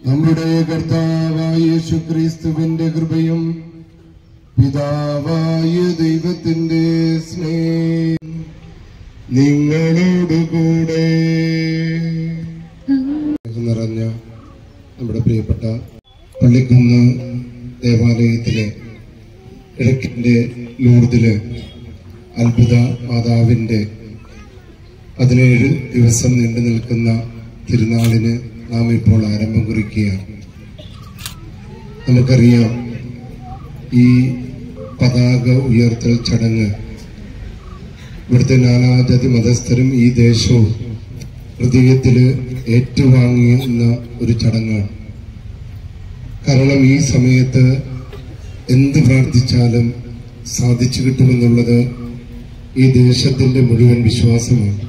നമ്മുടെ കർത്താവായ യേശു ക്രിസ്തുവിന്റെ കൃപയും പിതാവായ ദൈവത്തിന്റെ സ്നേഹം നിങ്ങളോടുകൂടെ നിറഞ്ഞ നമ്മുടെ പ്രിയപ്പെട്ട പള്ളിക്കുന്ന് ദേവാലയത്തിലെ ഇടയ്ക്കിന്റെ ലൂർദില് അത്ഭുത മാതാവിന്റെ പതിനേഴ് ദിവസം നീണ്ടു നിൽക്കുന്ന തിരുനാളിന് നാം ഇപ്പോൾ ആരംഭം കുറിക്കുകയാണ് നമുക്കറിയാം ഈ പതാക ഉയർത്തൽ ചടങ്ങ് ഇവിടുത്തെ നാനാജാതി മതസ്ഥരും ഈ ദേശവും ഹൃദയത്തില് ഏറ്റുവാങ്ങിയുന്ന ഒരു ചടങ്ങാണ് കാരണം ഈ സമയത്ത് എന്ത് പ്രാർത്ഥിച്ചാലും സാധിച്ചു കിട്ടുമെന്നുള്ളത് ഈ ദേശത്തിന്റെ മുഴുവൻ വിശ്വാസമാണ്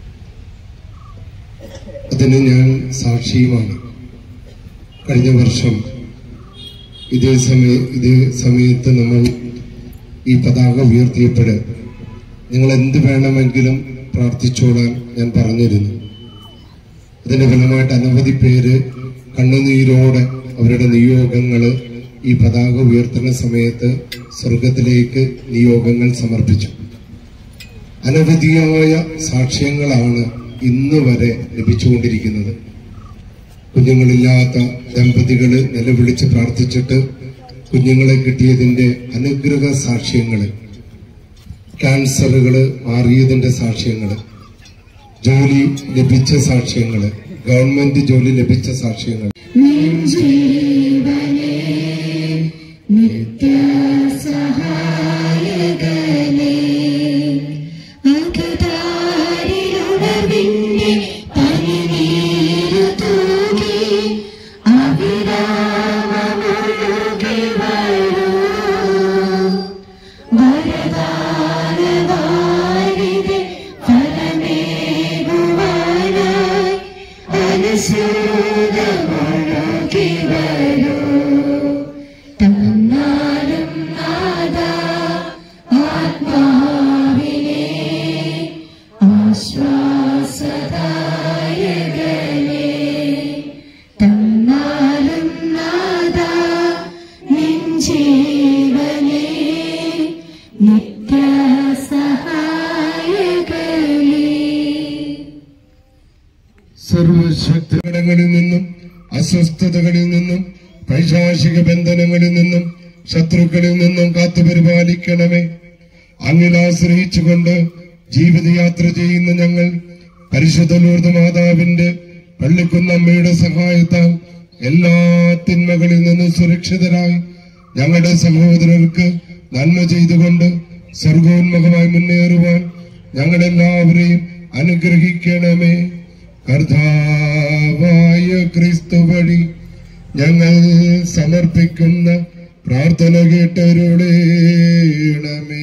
അതിന് ഞാൻ സാക്ഷിയുമാണ് കഴിഞ്ഞ വർഷം ഇതേ സമയ ഇതേ സമയത്ത് നമ്മൾ ഈ പതാക ഉയർത്തിയപ്പോൾ നിങ്ങൾ എന്ത് വേണമെങ്കിലും പ്രാർത്ഥിച്ചോളാൻ ഞാൻ പറഞ്ഞിരുന്നു അതിന്റെ ഫലമായിട്ട് അനവധി പേര് കണ്ണുനീരോടെ അവരുടെ നിയോഗങ്ങള് ഈ പതാക ഉയർത്തുന്ന സമയത്ത് സ്വർഗത്തിലേക്ക് നിയോഗങ്ങൾ സമർപ്പിച്ചു അനവധിയായ സാക്ഷ്യങ്ങളാണ് ഇന്ന് വരെ ലഭിച്ചുകൊണ്ടിരിക്കുന്നത് കുഞ്ഞുങ്ങളില്ലാത്ത ദമ്പതികള് നിലവിളിച്ച് പ്രാർത്ഥിച്ചിട്ട് കുഞ്ഞുങ്ങളെ കിട്ടിയതിന്റെ അനുഗ്രഹ സാക്ഷ്യങ്ങള് ക്യാൻസറുകള് മാറിയതിന്റെ സാക്ഷ്യങ്ങള് ജോലി ലഭിച്ച സാക്ഷ്യങ്ങള് ഗവൺമെന്റ് ജോലി ലഭിച്ച സാക്ഷ്യങ്ങൾ ജീവനേ നിത്യസഹായകനേ അകതാരിലുണർവിന്റെ പനിനീരു തൂകി അവിരാമമൊഴുകി വരൂ വരദാനവാരിതേ ഫലമേകുവാനായി അനുസൃതമൊഴുകി വരൂ തന്നാലും നാദാ ആത്മാവിനെ ആശ്വാസദായകനെ തന്നാലും നാദാ നിൻ ജീവനെ നിത്യസഹായകനെ സർവശക്തികളിൽ നിന്നും അസ്വസ്ഥതകളിൽ നിന്നും പൈശാചിക ബന്ധനങ്ങളിൽ നിന്നും ശത്രുക്കളിൽ നിന്നും കാത്തുപരിപാലിക്കണമേ അങ്ങിൽ ആശ്രയിച്ചുകൊണ്ട് ജീവിതയാത്ര ചെയ്യുന്ന ഞങ്ങൾ പരിശുദ്ധ ലൂർദ് മാതാവിന്റെ പള്ളിക്കുന്നമ്മയുടെ സഹായത്താൽ എല്ലാ തിന്മകളിൽ നിന്നും സുരക്ഷിതരായി ഞങ്ങളുടെ സഹോദരർക്ക് നന്മ ചെയ്തുകൊണ്ട് സ്വർഗോന്മുഖമായി മുന്നേറുവാൻ ഞങ്ങളെല്ലാവരെയും അനുഗ്രഹിക്കണമേ കർത്താവായ ക്രിസ്തു വഴി ഞങ്ങൾ സമർപ്പിക്കുന്ന പ്രാർത്ഥന കേട്ടരുളേണമേ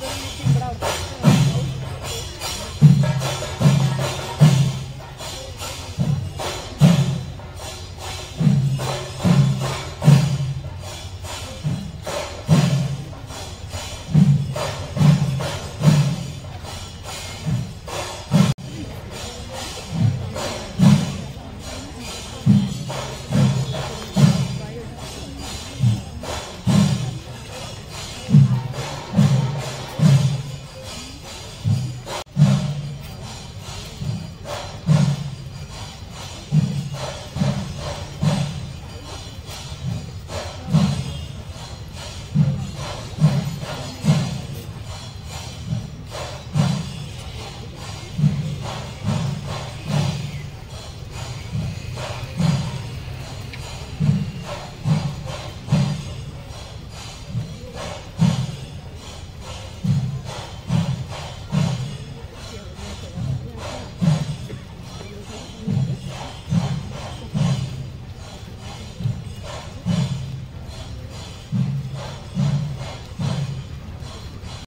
അനുഗ്രഹിക്കണമേ